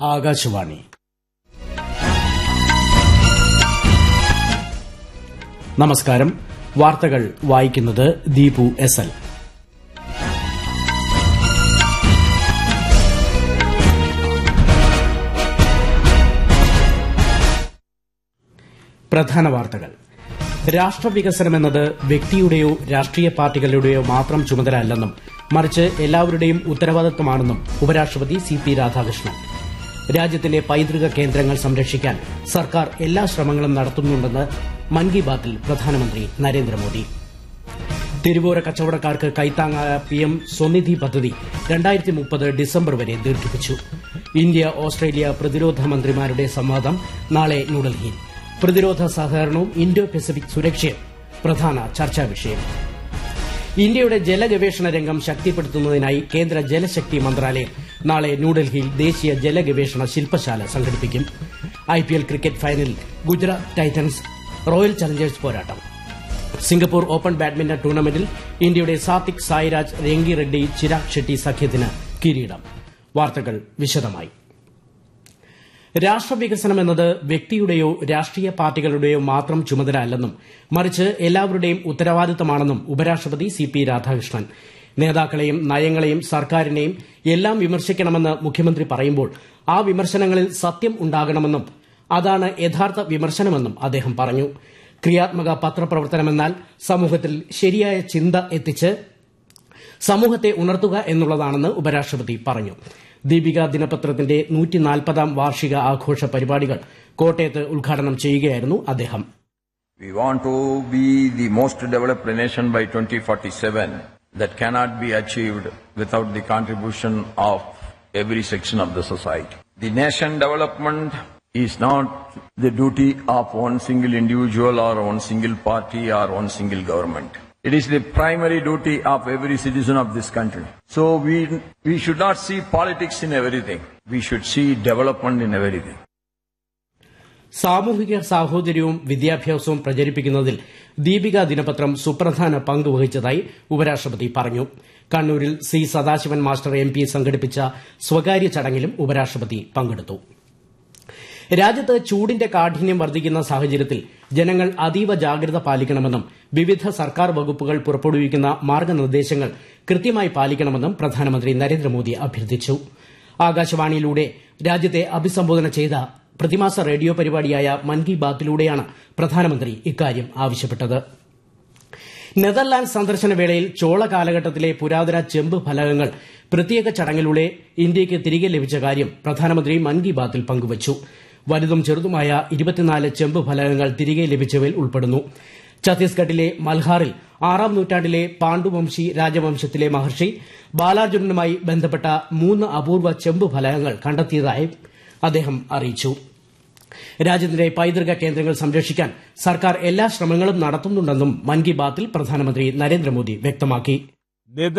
ആകാശവാണി നമസ്കാരം വാർത്തകൾ വായിക്കുന്നത് ദീപു എസ് എൽ പ്രധാന വാർത്തകൾ രാഷ്ട്രവികസനമെന്നത് വ്യക്തിയുടെയോ രാഷ്ട്രീയ പാർട്ടികളുടെയോ മാത്രം ചുമതല അല്ലെന്നും മറിച്ച് എല്ലാവരുടെയും ഉത്തരവാദിത്വമാണെന്നും ഉപരാഷ്ട്രപതി സി പി രാധാകൃഷ്ണൻ രാജ്യത്തിന്റെ പൈതൃക കേന്ദ്രങ്ങൾ സംരക്ഷിക്കാൻ സർക്കാർ എല്ലാ ശ്രമങ്ങളും നടത്തുന്നുണ്ടെന്ന് മൻ കി ബാത്തിൽ പ്രധാനമന്ത്രി നരേന്ദ്രമോദി തെരുവോര കച്ചവടക്കാർക്ക് കൈത്താങ്ങായ പിഎം സ്വനിധി പദ്ധതി രണ്ടായിരത്തി മുപ്പത് ഡിസംബർ വരെ ദീർഘിപ്പിച്ചു ഇന്ത്യ ഓസ്ട്രേലിയ പ്രതിരോധ മന്ത്രിമാരുടെ സംവാദം നാളെ ന്യൂഡൽഹിയിൽ പ്രതിരോധ സഹകരണവും ഇൻഡോ പസഫിക് സുരക്ഷയും പ്രധാന ചർച്ചാ വിഷയം ഇന്ത്യയുടെ ജലഗവേഷണ രംഗം ശക്തിപ്പെടുത്തുന്നതിനായി കേന്ദ്ര ജലശക്തി മന്ത്രാലയം നാളെ ന്യൂഡൽഹിയിൽ ദേശീയ ജലഗവേഷണ ശില്പശാല സംഘടിപ്പിക്കും ഐപിഎൽ ക്രിക്കറ്റ് ഫൈനലിൽ ഗുജറാത്ത് ടൈറ്റൻസ് റോയൽ ചലഞ്ചേഴ്സ് പോരാട്ടം സിംഗപ്പൂർ ഓപ്പൺ ബാഡ്മിന്റൺ ടൂർണമെന്റിൽ ഇന്ത്യയുടെ സാത്വിക് സായിരാജ് രംഗി റെഡ്ഡി ചിരാഗ് ഷെട്ടി സഖ്യത്തിന് കിരീടം വാർത്തകൾ വിശദമായി രാഷ്ട്രവികസനം എന്നത് വ്യക്തിയുടെയോ രാഷ്ട്രീയ പാർട്ടികളുടെയോ മാത്രം ചുമതല അല്ലെന്നും മറിച്ച് എല്ലാവരുടെയും ഉത്തരവാദിത്തമാണെന്നും ഉപരാഷ്ട്രപതി സി പി രാധാകൃഷ്ണൻ നേതാക്കളെയും നയങ്ങളെയും സർക്കാരിനെയും എല്ലാം വിമർശിക്കണമെന്ന് മുഖ്യമന്ത്രി പറയുമ്പോൾ ആ വിമർശനങ്ങളിൽ സത്യം ഉണ്ടാകണമെന്നും അതാണ് യഥാർത്ഥ വിമർശനമെന്നും അദ്ദേഹം പറഞ്ഞു ക്രിയാത്മക പത്രപ്രവർത്തനമെന്നാൽ സമൂഹത്തിൽ ശരിയായ ചിന്ത എത്തിച്ച് സമൂഹത്തെ ഉണർത്തുക എന്നുള്ളതാണെന്ന് ഉപരാഷ്ട്രപതി പറഞ്ഞു ദീപിക ദിനപത്രത്തിന്റെ നൂറ്റിനാൽപ്പതാം വാർഷിക ആഘോഷ പരിപാടികൾ കോട്ടയത്ത് ഉദ്ഘാടനം ചെയ്യുകയായിരുന്നു അദ്ദേഹം We want to be the most developed nation by 2047. That cannot be achieved without the contribution of every section of the society. The nation development is not the duty of one single individual or one single party or one single government. It is the primary duty of every citizen of this country. So we, we should not see politics in everything. We should see development in everything. സാമൂഹിക സാഹോദര്യവും വിദ്യാഭ്യാസവും പ്രചരിപ്പിക്കുന്നതിൽ ദീപിക ദിനപത്രം സുപ്രധാന പങ്ക് വഹിച്ചതായി ഉപരാഷ്ട്രപതി പറഞ്ഞു കണ്ണൂരിൽ C Sadasivan master M P സംഘടിപ്പിച്ച സ്വകാര്യ ചടങ്ങിലും ഉപരാഷ്ട്രപതി പങ്കെടുത്തു രാജ്യത്ത് ചൂടിന്റെ കാഠിന്യം വർദ്ധിക്കുന്ന സാഹചര്യത്തിൽ ജനങ്ങൾ അതീവ ജാഗ്രത പാലിക്കണമെന്നും വിവിധ സർക്കാർ വകുപ്പുകൾ പുറപ്പെടുവിക്കുന്ന മാർഗനിർദ്ദേശങ്ങൾ കൃത്യമായി പാലിക്കണമെന്നും പ്രധാനമന്ത്രി നരേന്ദ്രമോദി അഭ്യർത്ഥിച്ചു ആകാശവാണിയിലൂടെ രാജ്യത്തെ അഭിസംബോധന ചെയ്ത പ്രതിമാസ റേഡിയോ പരിപാടിയായ മൻ കി ബാത്തിലൂടെയാണ് പ്രധാനമന്ത്രി ഇക്കാര്യം ആവശ്യപ്പെട്ടത് നെതർലാൻഡ് സന്ദർശന വേളയിൽ ചോള കാലഘട്ടത്തിലെ പുരാതന ചെമ്പ് ഫലകങ്ങൾ പ്രത്യേക ചടങ്ങിലൂടെ ഇന്ത്യയ്ക്ക് തിരികെ ലഭിച്ച കാര്യം പ്രധാനമന്ത്രി മൻ കി ബാത്തിൽ പങ്കുവച്ചു വലുതും ചെറുതുമായ ഇരുപത്തിനാല് ചെമ്പ് ഫലകങ്ങൾ തിരികെ ലഭിച്ചവയിൽ ഉൾപ്പെടുന്നു ഛത്തീസ്ഗഡിലെ മൽഹാറിൽ ആറാം നൂറ്റാണ്ടിലെ പാണ്ഡുവംശി രാജവംശത്തിലെ മഹർഷി ബാലാർജുനനുമായി ബന്ധപ്പെട്ട മൂന്ന് അപൂർവ ചെമ്പ് ഫലകങ്ങൾ കണ്ടെത്തിയതായി അദ്ദേഹം അറിയിച്ചു രാജ്യത്തിന്റെ പൈതൃക കേന്ദ്രങ്ങൾ സംരക്ഷിക്കാൻ സർക്കാർ എല്ലാ ശ്രമങ്ങളും നടത്തുന്നുണ്ടെന്നും മൻ കി ബാത്തിൽ പ്രധാനമന്ത്രി നരേന്ദ്രമോദി വ്യക്തമാക്കി